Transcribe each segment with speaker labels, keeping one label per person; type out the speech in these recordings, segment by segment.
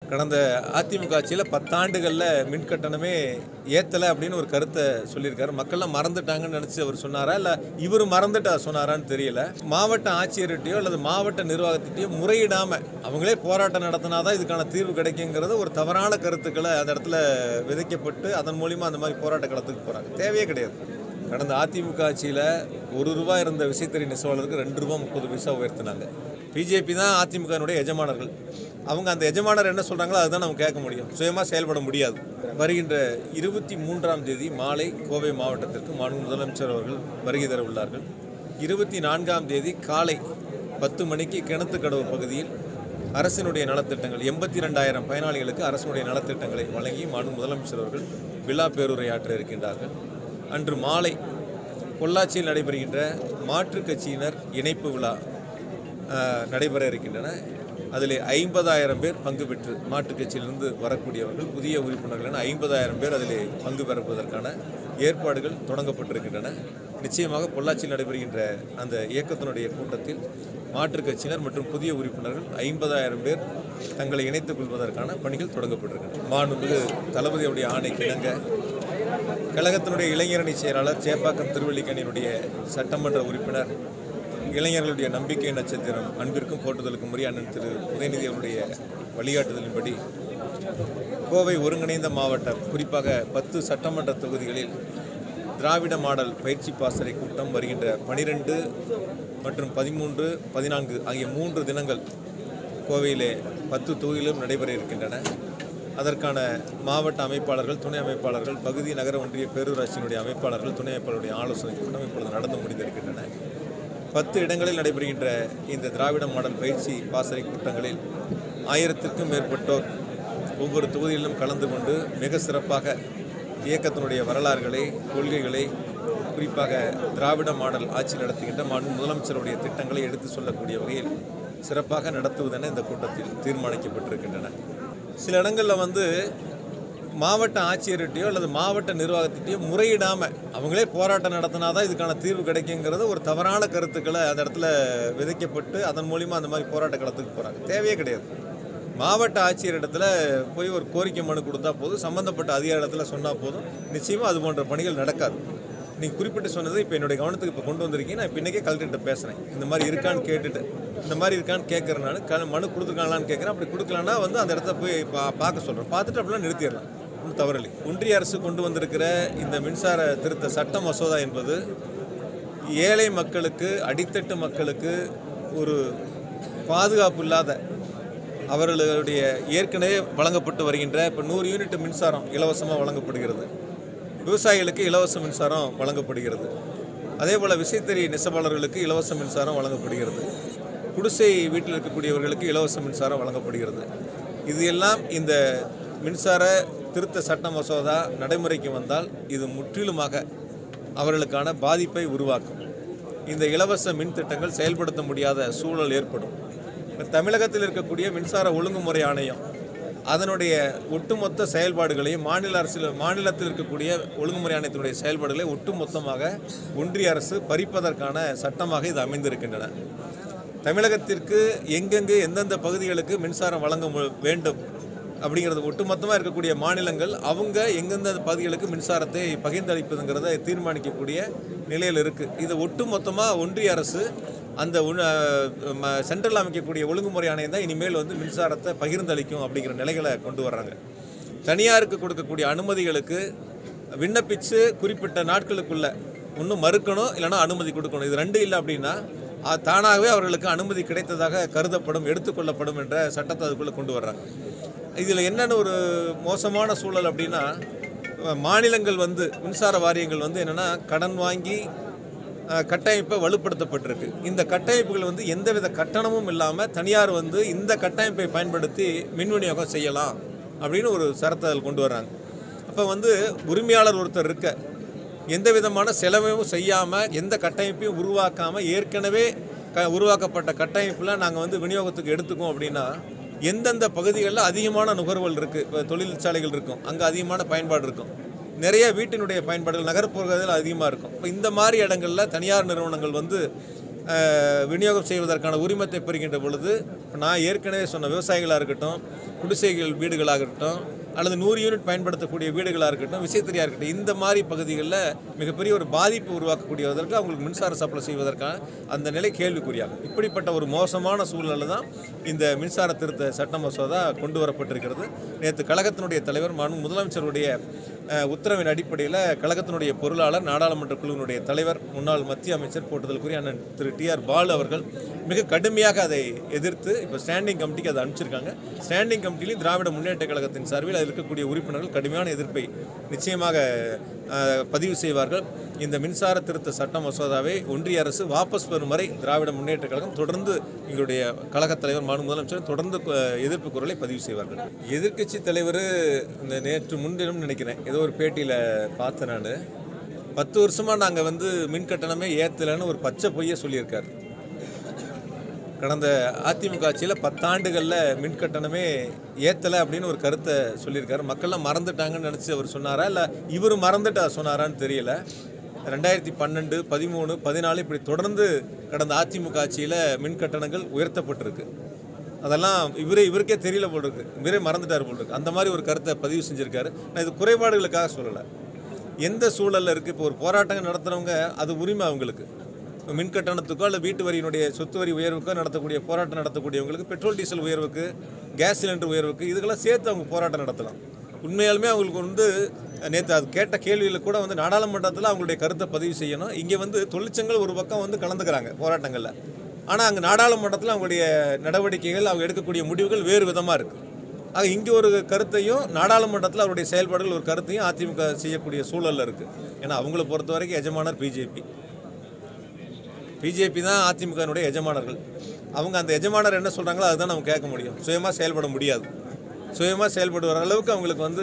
Speaker 1: கடந்த அதிமுக ஆட்சியில் பத்தாண்டுகளில் மின் கட்டணமே ஏற்றலை அப்படின்னு ஒரு கருத்தை சொல்லியிருக்காரு மக்கள்லாம் மறந்துட்டாங்கன்னு நினச்சி அவர் சொன்னாரா இல்லை இவர் மறந்துட்டா சொன்னாரான்னு தெரியல மாவட்ட ஆட்சியர்கிட்டயோ அல்லது மாவட்ட நிர்வாகத்திட்டையோ முறையிடாமல் அவங்களே போராட்டம் நடத்தினா தான் இதுக்கான தீர்வு கிடைக்குங்கிறது ஒரு தவறான கருத்துக்களை அந்த இடத்துல விதைக்கப்பட்டு அதன் மூலிமா அந்த மாதிரி போராட்ட களத்துக்கு போகிறாங்க தேவையே கிடையாது கடந்த அதிமுக ஆட்சியில் ஒரு ரூபாய் இருந்த விசைத்தறி நெசவாளருக்கு ரெண்டு ரூபா முப்பது பைசா உயர்த்தினாங்க பிஜேபி தான் அதிமுகனுடைய எஜமானர்கள் அவங்க அந்த எஜமானர் என்ன சொல்கிறாங்களோ அதுதான் நம்ம கேட்க முடியும் சுயமாக செயல்பட முடியாது வருகின்ற இருபத்தி மூன்றாம் தேதி மாலை கோவை மாவட்டத்திற்கு மாண்பு முதலமைச்சர் அவர்கள் வருகை தர உள்ளார்கள் இருபத்தி நான்காம் தேதி காலை பத்து மணிக்கு கிணத்துக்கடவு பகுதியில் அரசினுடைய நலத்திட்டங்கள் எண்பத்தி ரெண்டாயிரம் பயனாளிகளுக்கு அரசினுடைய நலத்திட்டங்களை வழங்கி மாண்பு முதலமைச்சர் அவர்கள் விழா பேருரையாற்ற இருக்கின்றார்கள் அன்று மாலை பொள்ளாச்சியில் நடைபெறுகின்ற மாற்றுக் கட்சியினர் இணைப்பு விழா அஹ், நடைபெற இருக்கின்றன அதில் ஐம்பதாயிரம் பேர் பங்கு பெற்று மாற்றுக் கட்சியிலிருந்து வரக்கூடியவர்கள் புதிய உறுப்பினர்கள் என ஐம்பதாயிரம் பேர் அதில் பங்கு பெறுவதற்கான ஏற்பாடுகள் தொடங்கப்பட்டிருக்கின்றன நிச்சயமாக பொள்ளாச்சியில் நடைபெறுகின்ற அந்த இயக்கத்தினுடைய கூட்டத்தில் மாற்றுக் கட்சியினர் மற்றும் புதிய உறுப்பினர்கள் ஐம்பதாயிரம் பேர் தங்களை இணைத்துக் கொள்வதற்கான பணிகள் தொடங்கப்பட்டிருக்கின்றன மாண்புமிகு தளபதியுடைய ஆணைக்கு இணங்க கழகத்தினுடைய இளைஞரணி செயலாளர் சேப்பாக்கம் திருவல்லிக்கணியினுடைய சட்டமன்ற உறுப்பினர் இளைஞர்களுடைய நம்பிக்கை நட்சத்திரம் அன்பிற்கும் போற்றுதலுக்கும் உரிய அண்ணன் திரு உதயநிதி அவருடைய வழிகாட்டுதலின்படி கோவை ஒருங்கிணைந்த மாவட்டம் குறிப்பாக பத்து சட்டமன்ற தொகுதிகளில் திராவிட மாடல் பயிற்சி பாசறை கூட்டம் வருகின்ற பனிரெண்டு மற்றும் பதிமூன்று பதினான்கு ஆகிய மூன்று தினங்கள் கோவையிலே பத்து தொகுதியிலும் நடைபெற இருக்கின்றன அதற்கான மாவட்ட அமைப்பாளர்கள் துணை அமைப்பாளர்கள் பகுதி நகர ஒன்றிய பேரூராட்சியினுடைய அமைப்பாளர்கள் துணை அமைப்பாளருடைய ஆலோசனை கூட்டம் இப்பொழுது நடந்து முடிந்திருக்கின்றன பத்து இடங்களில் நடைபெறுகின்ற இந்த திராவிட மாடல் பயிற்சி பாசறை கூட்டங்களில் ஆயிரத்திற்கும் மேற்பட்டோர் ஒவ்வொரு தொகுதியிலும் கலந்து கொண்டு மிக சிறப்பாக இயக்கத்தினுடைய வரலாறுகளை கொள்கைகளை குறிப்பாக திராவிட மாடல் ஆட்சி நடத்துகின்ற மாண்பு முதலமைச்சருடைய திட்டங்களை எடுத்து சொல்லக்கூடிய வகையில் சிறப்பாக நடத்துவதென இந்த கூட்டத்தில் தீர்மானிக்கப்பட்டிருக்கின்றன சில இடங்களில் வந்து மாவட்ட ஆட்சியர்கிட்டயோ அல்லது மாவட்ட நிர்வாகத்திட்டையோ முறையிடாமல் அவங்களே போராட்டம் நடத்தினா தான் இதுக்கான தீர்வு கிடைக்குங்கிறது ஒரு தவறான கருத்துக்களை அந்த இடத்துல விதைக்கப்பட்டு அதன் மூலிமா அந்த மாதிரி போராட்ட களத்துக்கு போகிறாங்க தேவையே கிடையாது மாவட்ட ஆட்சியர் இடத்துல போய் ஒரு கோரிக்கை மனு கொடுத்தா போதும் சம்மந்தப்பட்ட அதிகார இடத்துல சொன்னால் போதும் நிச்சயமாக அது போன்ற பணிகள் நடக்காது நீங்கள் குறிப்பிட்டு சொன்னது இப்போ என்னுடைய கவனத்துக்கு இப்போ கொண்டு வந்திருக்கீங்க நான் இப்போ இன்றைக்கே கலெக்டர்கிட்ட பேசுகிறேன் இந்த மாதிரி இருக்கான்னு கேட்டுட்டு இந்த மாதிரி இருக்கான்னு கேட்குறேன் நான் க மனு கொடுத்துருக்காங்களான்னு கேட்குறேன் அப்படி கொடுக்கலன்னா வந்து அந்த இடத்த போய் பா பார்க்க சொல்கிறேன் பார்த்துட்டு அப்படிலாம் நிறுத்திடலாம் ஒன்றும் தவறில்லை ஒன்றிய அரசு கொண்டு வந்திருக்கிற இந்த மின்சார திருத்த சட்ட மசோதா என்பது ஏழை மக்களுக்கு அடித்தட்டு மக்களுக்கு ஒரு பாதுகாப்பு இல்லாத அவர்களுடைய ஏற்கனவே வழங்கப்பட்டு வருகின்ற இப்போ நூறு யூனிட் மின்சாரம் இலவசமாக வழங்கப்படுகிறது விவசாயிகளுக்கு இலவச மின்சாரம் வழங்கப்படுகிறது அதே போல் விசைத்தறி நெசவாளர்களுக்கு இலவச மின்சாரம் வழங்கப்படுகிறது குடிசை வீட்டில் இருக்கக்கூடியவர்களுக்கு இலவச மின்சாரம் வழங்கப்படுகிறது இது எல்லாம் இந்த மின்சார திருத்த சட்ட மசோதா நடைமுறைக்கு வந்தால் இது முற்றிலுமாக அவர்களுக்கான பாதிப்பை உருவாக்கும் இந்த இலவச மின் திட்டங்கள் செயல்படுத்த முடியாத சூழல் ஏற்படும் இப்ப தமிழகத்தில் இருக்கக்கூடிய மின்சார ஒழுங்குமுறை ஆணையம் அதனுடைய ஒட்டுமொத்த செயல்பாடுகளையும் மாநில அரசில் மாநிலத்தில் இருக்கக்கூடிய ஒழுங்குமுறை ஆணையத்தினுடைய செயல்பாடுகளை ஒட்டுமொத்தமாக ஒன்றிய அரசு பறிப்பதற்கான சட்டமாக இது அமைந்திருக்கின்றன தமிழகத்திற்கு எங்கெங்கு எந்தெந்த பகுதிகளுக்கு மின்சாரம் வழங்க மு- வேண்டும் அப்படிங்கிறது ஒட்டுமொத்தமாக இருக்கக்கூடிய மாநிலங்கள் அவங்க எந்தெந்த பகுதிகளுக்கு மின்சாரத்தை பகிர்ந்தளிப்பதுங்கிறத தீர்மானிக்கக்கூடிய நிலையில் இருக்குது இது ஒட்டுமொத்தமாக ஒன்றிய அரசு அந்த உண- ம- சென்ட்ரல் அமைக்கக்கூடிய ஒழுங்குமுறை ஆணையம் தான் இனிமேல் வந்து மின்சாரத்தை பகிர்ந்தளிக்கும் அப்படிங்கிற நிலைகளை கொண்டு வர்றாங்க தனியாருக்கு கொடுக்கக்கூடிய அனுமதிகளுக்கு விண்ணப்பிச்சு குறிப்பிட்ட நாட்களுக்குள்ள ஒன்றும் மறுக்கணும் இல்லைன்னா அனுமதி கொடுக்கணும் இது ரெண்டு இல்லை அப்படின்னா அ- தானாகவே அவர்களுக்கு அனுமதி கிடைத்ததாக கருதப்படும் எடுத்துக்கொள்ளப்படும் என்ற சட்டத்தை அதுக்குள்ளே கொண்டு வர்றாங்க இதில் என்னென்ன ஒரு மோசமான சூழல் அப்படின்னா மாநிலங்கள் வந்து மின்சார வாரியங்கள் வந்து என்னென்னா கடன் வாங்கி அஹ், கட்டமைப்பை வலுப்படுத்தப்பட்டிருக்கு இந்த கட்டமைப்புகள் வந்து எந்தவித கட்டணமும் இல்லாமல் தனியார் வந்து இந்த கட்டமைப்பை பயன்படுத்தி மின் விநியோகம் செய்யலாம் அப்படின்னு ஒரு சரத்தை அதில் கொண்டு வர்றாங்க அப்போ வந்து உரிமையாளர் ஒருத்தர் இருக்க எந்த விதமான செலவையும் செய்யாமல் எந்த கட்டமைப்பையும் உருவாக்காமல் ஏற்கனவே க உருவாக்கப்பட்ட கட்டமைப்பில் நாங்கள் வந்து விநியோகத்துக்கு எடுத்துக்கோம் அப்படின்னா எந்தெந்த பகுதிகளில் அதிகமான நுகர்வோல் இருக்குது இப்போ தொழிற்சாலைகள் இருக்கும் அங்கே அதிகமான பயன்பாடு இருக்கும் நிறைய வீட்டினுடைய பயன்பாடுகள் நகர்ப்புறத்தில் அதிகமாக இருக்கும் இப்போ இந்த மாதிரி இடங்களில் தனியார் நிறுவனங்கள் வந்து அஹ், விநியோகம் செய்வதற்கான உரிமத்தை பெறுகின்ற பொழுது இப்ப நான் ஏற்கனவே சொன்ன விவசாயிகளாக இருக்கட்டும் குடிசைகள் வீடுகளாக இருக்கட்டும் அல்லது நூறு யூனிட் பயன்படுத்தக்கூடிய வீடுகளாக இருக்கட்டும் விசைத்தறியாக இருக்கட்டும் இந்த மாதிரி பகுதிகளில் மிகப்பெரிய ஒரு பாதிப்பு உருவாக்கக்கூடியதற்கு அவங்களுக்கு மின்சார சப்ளை செய்வதற்கான அந்த நிலை கேள்விக்குறியாகும் இப்படிப்பட்ட ஒரு மோசமான சூழ்நிலை தான் இந்த மின்சார திருத்த சட்ட மசோதா கொண்டு வரப்பட்டிருக்கிறது நேற்று கழகத்தினுடைய தலைவர் மாண்பு முதலமைச்சருடைய அஹ், உத்தரவின் அடிப்படையில் கழகத்தினுடைய பொருளாளர் நாடாளுமன்ற குழுவினுடைய தலைவர் முன்னாள் மத்திய அமைச்சர் போட்டுதலுக்குரிய அண்ணன் திரு டி ஆர் பாலு அவர்கள் மிக கடுமையாக அதை எதிர்த்து இப்போ ஸ்டாண்டிங் கமிட்டிக்கு அதை அனுப்பிச்சிருக்காங்க ஸ்டாண்டிங் கமிட்டிலையும் திராவிட முன்னேற்ற கழகத்தின் சார்பில் அதில் இருக்கக்கூடிய உறுப்பினர்கள் கடுமையான எதிர்ப்பை நிச்சயமாக அஹ், பதிவு செய்வார்கள் இந்த மின்சார திருத்த சட்ட மசோதாவை ஒன்றிய அரசு வாபஸ் பெறும் வரை திராவிட முன்னேற்ற கழகம் தொடர்ந்து எங்களுடைய கழகத் தலைவர் மாநில முதலமைச்சர் தொடர்ந்து அஹ், எதிர்ப்பு குரலை பதிவு செய்வார்கள் எதிர்க்கட்சி தலைவர் இந்த நேற்று முன்தினம் நினைக்கிறேன் ஏதோ ஒரு பேட்டியில் பார்த்தேன் நான் பத்து வருஷமாக நாங்கள் வந்து மின் கட்டணமே ஏற்றலைன்னு ஒரு பச்சை பொய்யை சொல்லியிருக்காரு கடந்த அதிமுக ஆட்சியில் பத்தாண்டுகளில் மின் கட்டணமே ஏற்றலை அப்படின்னு ஒரு கருத்தை சொல்லியிருக்காரு மக்கள்லாம் மறந்துட்டாங்கன்னு நினச்சி அவர் சொன்னாரா இல்லை இவர் மறந்துட்டு அதை சொன்னாரான்னு தெரியல ரெண்டாயிரத்தி பன்னெண்டு பதிமூணு பதினாலு இப்படி தொடர்ந்து கடந்த அதிமுக ஆட்சியில் மின் கட்டணங்கள் உயர்த்தப்பட்டிருக்கு அதெல்லாம் இவரே இவருக்கே தெரியல போல் இருக்கு இவரே மறந்துட்டார் போல் இருக்கு அந்த மாதிரி ஒரு கருத்தை பதிவு செஞ்சுருக்காரு நான் இது குறைபாடுகளுக்காக சொல்லலை எந்த சூழலில் இருக்குது இப்போ ஒரு போராட்டங்கள் நடத்துகிறவங்க அது உரிமை அவங்களுக்கு இப்போ மின் கட்டணத்துக்கோ அல்லது வீட்டு வரியினுடைய சொத்து வரி உயர்வுக்கோ நடத்தக்கூடிய போராட்டம் நடத்தக்கூடியவங்களுக்கு பெட்ரோல் டீசல் உயர்வுக்கு கேஸ் சிலிண்டர் உயர்வுக்கு இதுக்கெல்லாம் சேர்த்து அவங்க போராட்டம் நடத்தலாம் உண்மையாலுமே அவங்களுக்கு வந்து நேற்று அது கேட்ட கேள்வியில் கூட வந்து நாடாளுமன்றத்தில் அவங்களுடைய கருத்தை பதிவு செய்யணும் இங்கே வந்து தொழிற்சங்கள் ஒரு பக்கம் வந்து கலந்துக்கிறாங்க போராட்டங்களில் ஆனால் அங்கே நாடாளுமன்றத்தில் அவங்களுடைய நடவடிக்கைகள் அவங்க எடுக்கக்கூடிய முடிவுகள் வேறு விதமாக இருக்குது ஆக இங்கே ஒரு கருத்தையும் நாடாளுமன்றத்தில் அவருடைய செயல்பாடுகள் ஒரு கருத்தையும் அதிமுக செய்யக்கூடிய சூழலில் இருக்குது ஏன்னா அவங்கள பொறுத்த வரைக்கும் எஜமானர் பிஜேபி பிஜேபி தான் அதிமுகனுடைய எஜமானர்கள் அவங்க அந்த எஜமானர் என்ன சொல்கிறாங்களோ அதுதான் நம்ம கேட்க முடியும் சுயமாக செயல்பட முடியாது சுயமாக செயல்படுற அளவுக்கு அவங்களுக்கு வந்து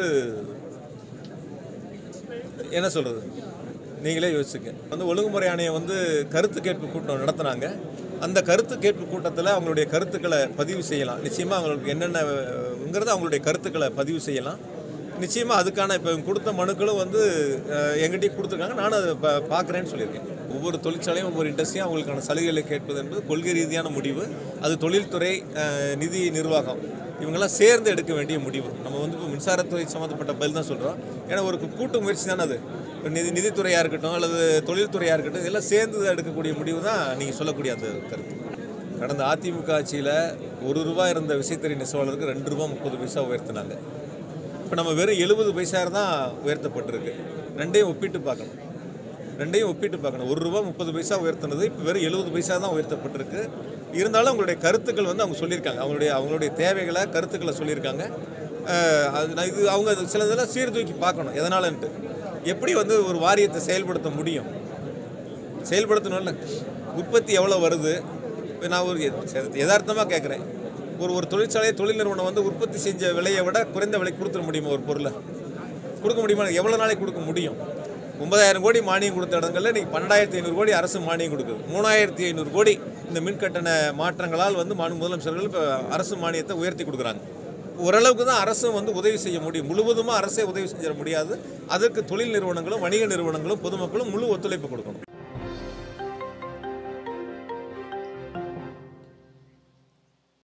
Speaker 1: என்ன சொல்கிறது நீங்களே யோசிச்சுங்க வந்து ஒழுங்குமுறை ஆணையம் வந்து கருத்து கேட்பு கூட்டம் நடத்துனாங்க அந்த கருத்து கேட்பு கூட்டத்தில் அவங்களுடைய கருத்துக்களை பதிவு செய்யலாம் நிச்சயமாக அவங்களுக்கு என்னென்னங்கிறத அவங்களுடைய கருத்துக்களை பதிவு செய்யலாம் நிச்சயமாக அதுக்கான இப்போ கொடுத்த மனுக்களும் வந்து அஹ், எங்கிட்டயும் கொடுத்துருக்காங்க நானும் அதை பா பார்க்குறேன்னு சொல்லியிருக்கேன் ஒவ்வொரு தொழிற்சாலையும் ஒவ்வொரு இண்டஸ்ட்ரியும் அவங்களுக்கான சலுகைகளை கேட்பது என்பது கொள்கை ரீதியான முடிவு அது தொழில்துறை அஹ், நிதி நிர்வாகம் இவங்கெல்லாம் சேர்ந்து எடுக்க வேண்டிய முடிவு நம்ம வந்து இப்போ மின்சாரத்துறை சம்மந்தப்பட்ட பதில் தான் சொல்கிறோம் ஏன்னா ஒரு கூட்டு முயற்சி தானே அது இப்போ நிதி நிதித்துறையாக இருக்கட்டும் அல்லது தொழில்துறையாக இருக்கட்டும் இதெல்லாம் சேர்ந்து எடுக்கக்கூடிய முடிவு தான் நீங்கள் சொல்லக்கூடிய அந்த கருத்து கடந்த அதிமுக ஆட்சியில் ஒரு ரூபாய் இருந்த விசைத்தறி நெசவாளருக்கு ரெண்டு ரூபா முப்பது பைசா உயர்த்தினாங்க இப்போ நம்ம வெறும் எழுபது பைசா தான் உயர்த்தப்பட்டிருக்கு ரெண்டையும் ஒப்பிட்டு பார்க்கணும் ரெண்டையும் ஒப்பிட்டு பார்க்கணும் ஒரு ரூபா முப்பது பைசா உயர்த்தினது இப்போ வெறும் எழுபது பைசா தான் உயர்த்தப்பட்டிருக்கு இருந்தாலும் அவங்களுடைய கருத்துக்கள் வந்து அவங்க சொல்லியிருக்காங்க அவங்களுடைய அவங்களுடைய தேவைகளை கருத்துக்களை சொல்லியிருக்காங்க அஹ் அது நான் இது அவங்க அது சில இதெல்லாம் சீர்தூக்கி பார்க்கணும் எதனாலன்ட்டு எப்படி வந்து ஒரு வாரியத்தை செயல்படுத்த முடியும் செயல்படுத்தணும்ல உற்பத்தி எவ்வளோ வருது இப்போ நான் ஒரு யதார்த்தமாக கேட்குறேன் ஒரு ஒரு தொழிற்சாலை தொழில் நிறுவனம் வந்து உற்பத்தி செஞ்ச விலையை விட குறைந்த விலைக்கு கொடுத்துட முடியுமா ஒரு பொருளை கொடுக்க முடியுமா எவ்வளோ நாளைக்கு கொடுக்க முடியும் ஒன்பதாயிரம் கோடி மானியம் கொடுத்த இடங்கள்ல இன்னைக்கு பன்னெண்டாயிரத்தி ஐநூறு கோடி அரசு மானியம் கொடுக்குது மூணாயிரத்தி ஐநூறு கோடி இந்த மின் கட்டண மாற்றங்களால் வந்து மாநில முதலமைச்சர்கள் இப்போ அரசு மானியத்தை உயர்த்தி கொடுக்குறாங்க ஓரளவுக்கு தான் அரசும் வந்து உதவி செய்ய முடியும் முழுவதுமாக அரசே உதவி செஞ்சிட முடியாது அதற்கு தொழில் நிறுவனங்களும் வணிக நிறுவனங்களும் பொதுமக்களும் முழு ஒத்துழைப்பு கொடுக்கணும்